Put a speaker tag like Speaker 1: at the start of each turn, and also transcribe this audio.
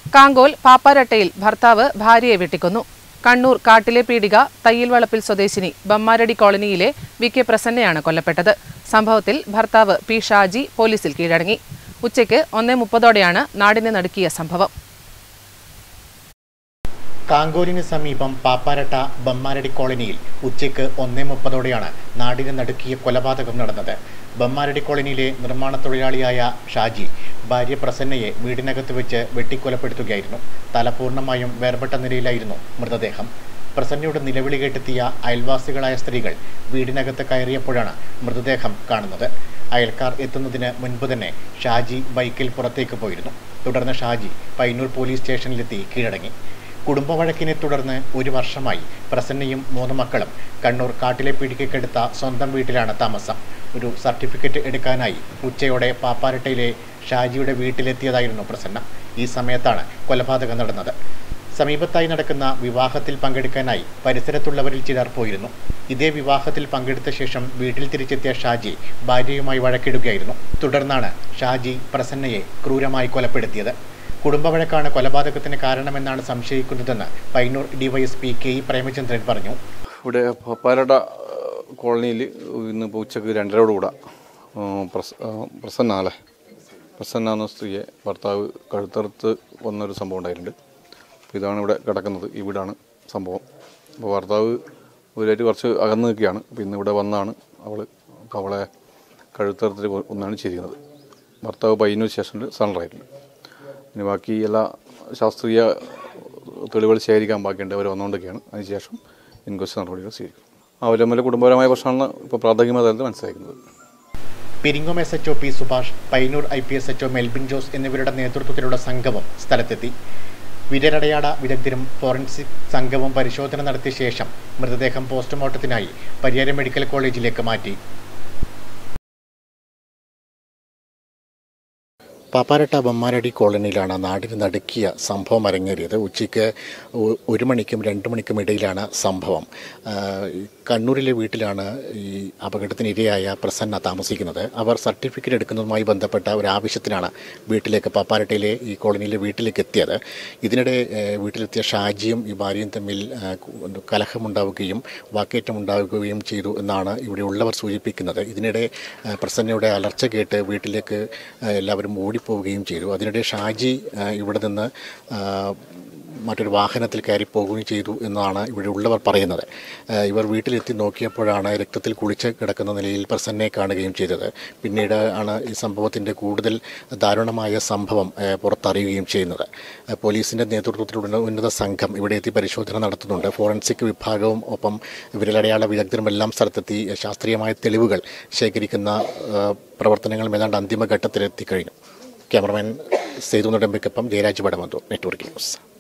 Speaker 1: കാങ്കോൽ പാപ്പാരട്ടയിൽ ഭർത്താവ് ഭാര്യയെ വെട്ടിക്കൊന്നു കണ്ണൂർ കാട്ടിലെ പീടിക തയ്യിൽ വളപ്പിൽ സ്വദേശിനി ബമ്മാരടി കോളനിയിലെ വി കെ പ്രസന്നയാണ് കൊല്ലപ്പെട്ടത് സംഭവത്തിൽ ഭർത്താവ് പി ഷാജി പോലീസിൽ കീഴടങ്ങി ഉച്ചയ്ക്ക് ഒന്നേ മുപ്പതോടെയാണ് നാടിനെ നടുക്കിയ സംഭവം
Speaker 2: കാങ്കോലിന് സമീപം പാപ്പാരട്ട ബമ്മാരടി കോളനിയിൽ ഉച്ചയ്ക്ക് ഒന്നേ മുപ്പതോടെയാണ് നാടിനെ നടുക്കിയ കൊലപാതകം നടന്നത് ബമ്മാരടി കോളനിയിലെ നിർമ്മാണ തൊഴിലാളിയായ ഷാജി ഭാര്യ പ്രസന്നയെ വീടിനകത്ത് വെച്ച് വെട്ടിക്കൊലപ്പെടുത്തുകയായിരുന്നു തല പൂർണ്ണമായും വേർപെട്ട നിലയിലായിരുന്നു മൃതദേഹം പ്രസന്നയുടെ നിലവിളി കേട്ടെത്തിയ അയൽവാസികളായ സ്ത്രീകൾ വീടിനകത്ത് കയറിയപ്പോഴാണ് മൃതദേഹം കാണുന്നത് അയൽക്കാർ എത്തുന്നതിന് മുൻപ് തന്നെ ഷാജി ബൈക്കിൽ പുറത്തേക്ക് പോയിരുന്നു തുടർന്ന് ഷാജി പയ്യന്നൂർ പോലീസ് സ്റ്റേഷനിലെത്തി കീഴടങ്ങി കുടുംബ വഴക്കിനെ തുടർന്ന് ഒരു വർഷമായി പ്രസന്നയും മൂന്ന് മക്കളും കണ്ണൂർ കാട്ടിലെ പീടികയ്ക്കടുത്ത സ്വന്തം വീട്ടിലാണ് താമസം ഒരു സർട്ടിഫിക്കറ്റ് എടുക്കാനായി ഉച്ചയോടെ പാപ്പാരട്ടയിലെ ഷാജിയുടെ വീട്ടിലെത്തിയതായിരുന്നു പ്രസന്ന ഈ സമയത്താണ് കൊലപാതകം നടന്നത് സമീപത്തായി നടക്കുന്ന വിവാഹത്തിൽ പങ്കെടുക്കാനായി പരിസരത്തുള്ളവരിൽ ചിലർ പോയിരുന്നു ഇതേ വിവാഹത്തിൽ പങ്കെടുത്ത ശേഷം വീട്ടിൽ തിരിച്ചെത്തിയ ഷാജി ഭാര്യയുമായി വഴക്കിടുകയായിരുന്നു തുടർന്നാണ് ഷാജി പ്രസന്നയെ ക്രൂരമായി കൊലപ്പെടുത്തിയത് കുടുംബവഴക്കാണ് കൊലപാതകത്തിന് കാരണമെന്നാണ് സംശയിക്കുന്നതെന്ന് Painur DYSP K E Premachandran പറഞ്ഞു
Speaker 3: ഇവിടെ പപ്പാരട കോളനിയിൽ ഇന്ന് ഇപ്പോൾ ഉച്ചക്ക് രണ്ടരയോടുകൂടെ പ്രസ ആ, പ്രസന്ന അല്ലേ പ്രസന്ന എന്ന സ്ത്രീയെ ഭർത്താവ് കഴുത്തറുത്ത് വന്നൊരു സംഭവം ഉണ്ടായിട്ടുണ്ട് അപ്പോൾ ഇതാണ് ഇവിടെ കിടക്കുന്നത് ഈ വീടാണ് സംഭവം അപ്പോൾ ഭർത്താവ് ഇവരായിട്ട് കുറച്ച് അകന്ന് നിൽക്കുകയാണ് അപ്പോൾ ഇന്ന് ഇവിടെ വന്നാണ് അവൾ അപ്പോൾ അവളെ കഴുത്തറുത്തിട്ട് ഒന്നാണ് ചെയ്തിരുന്നത് ഭർത്താവ് പയ്യന്നൂർ സ്റ്റേഷനിൽ സറണ്ടറായിട്ടുണ്ട് ഇനി ബാക്കി എല്ലാ ശാസ്ത്രീയ തെളിവുകൾ ശേഖരിക്കാൻ ബാക്കിയുണ്ട് അവർ വന്നുകൊണ്ടൊക്കെയാണ് അതിനുശേഷം ഇൻക്വസ്റ്റ് നടപടികൾ സ്വീകരിക്കും അവർ തമ്മിൽ കുടുംബപരമായ പ്രശ്നമാണ് ഇപ്പോൾ പ്രാഥമിക തലത്തിൽ മനസ്സിലാക്കുന്നത്
Speaker 2: Peringome S H O P Subhash Painur I P S H O Melbin Jose എന്നിവരുടെ നേതൃത്വത്തിലുള്ള സംഘവും സ്ഥലത്തെത്തി വിരലടയാള വിദഗ്ധരും ഫോറൻസിക് സംഘവും പരിശോധന നടത്തിയ ശേഷം മൃതദേഹം പോസ്റ്റ്മോർട്ടത്തിനായി പരിയാരം മെഡിക്കൽ കോളേജിലേക്ക് മാറ്റി പാപ്പാരട്ട ബമ്മാരടി കോളനിയിലാണ് നാടിന് നടുക്കിയ സംഭവം അരങ്ങേറിയത് ഉച്ചയ്ക്ക് ഒ- ഒരു മണിക്കും രണ്ട് മണിക്കും ഇടയിലാണ് സംഭവം ആ, ഈ കണ്ണൂരിലെ വീട്ടിലാണ് ഈ അപകടത്തിനിരയായ പ്രസന്ന താമസിക്കുന്നത് അവർ സർട്ടിഫിക്കറ്റ് എടുക്കുന്നതുമായി ബന്ധപ്പെട്ട ഒരു ആവശ്യത്തിനാണ് വീട്ടിലേക്ക് പാപ്പാരട്ടയിലെ ഈ കോളനിയിലെ വീട്ടിലേക്ക് എത്തിയത് ഇതിനിടെ ഏ, വീട്ടിലെത്തിയ ഷാജിയും ഈ ഭാര്യയും തമ്മിൽ ആ, കു- കലഹമുണ്ടാവുകയും വാക്കേറ്റം ഉണ്ടാവുകയും ചെയ്തു എന്നാണ് ഇവിടെ ഉള്ളവർ സൂചിപ്പിക്കുന്നത് ഇതിനിടെ ആ, പ്രസന്നയുടെ അലർച്ച കേട്ട് വീട്ടിലേക്ക് ആ, എല്ലാവരും ഓടിപ്പോവുകയും ചെയ്തു അതിനിടെ ഷാജി ആ, ഇവിടെ നിന്ന് ആ, മറ്റൊരു വാഹനത്തിൽ കയറി പോവുകയും ചെയ്തു എന്നാണ് ഇവിടെ ഉള്ളവർ പറയുന്നത് ആ, ഇവർ വീട്ടിലെത്തി നോക്കിയപ്പോഴാണ് രക്തത്തിൽ കുളിച്ച് കിടക്കുന്ന നിലയിൽ പ്രസന്നയെ കാണുകയും ചെയ്തത് പിന്നീട് ആണ് ഈ സംഭവത്തിൻ്റെ കൂടുതൽ ദാരുണമായ സംഭവം ആ, പുറത്തറിയുകയും ചെയ്യുന്നത് ആ, പോലീസിൻ്റെ നേതൃത്വത്തിലുള്ള ഉന്നത സംഘം ഇവിടെ എത്തി പരിശോധന നടത്തുന്നുണ്ട് ഫോറൻസിക് വിഭാഗവും ഒപ്പം വിരലടയാള വിദഗ്ധരും എല്ലാം സ്ഥലത്തെത്തി ശാസ്ത്രീയമായ തെളിവുകൾ ശേഖരിക്കുന്ന ആ, പ്രവർത്തനങ്ങൾ ഏതാണ്ട് അന്തിമഘട്ടത്തിലെത്തിക്കഴിഞ്ഞു ക്യാമറമാൻ സേതു നെടുമ്പയ്ക്കൊപ്പം ജയരാജ് വടമന്തു നെറ്റ്വർക്ക് ന്യൂസ്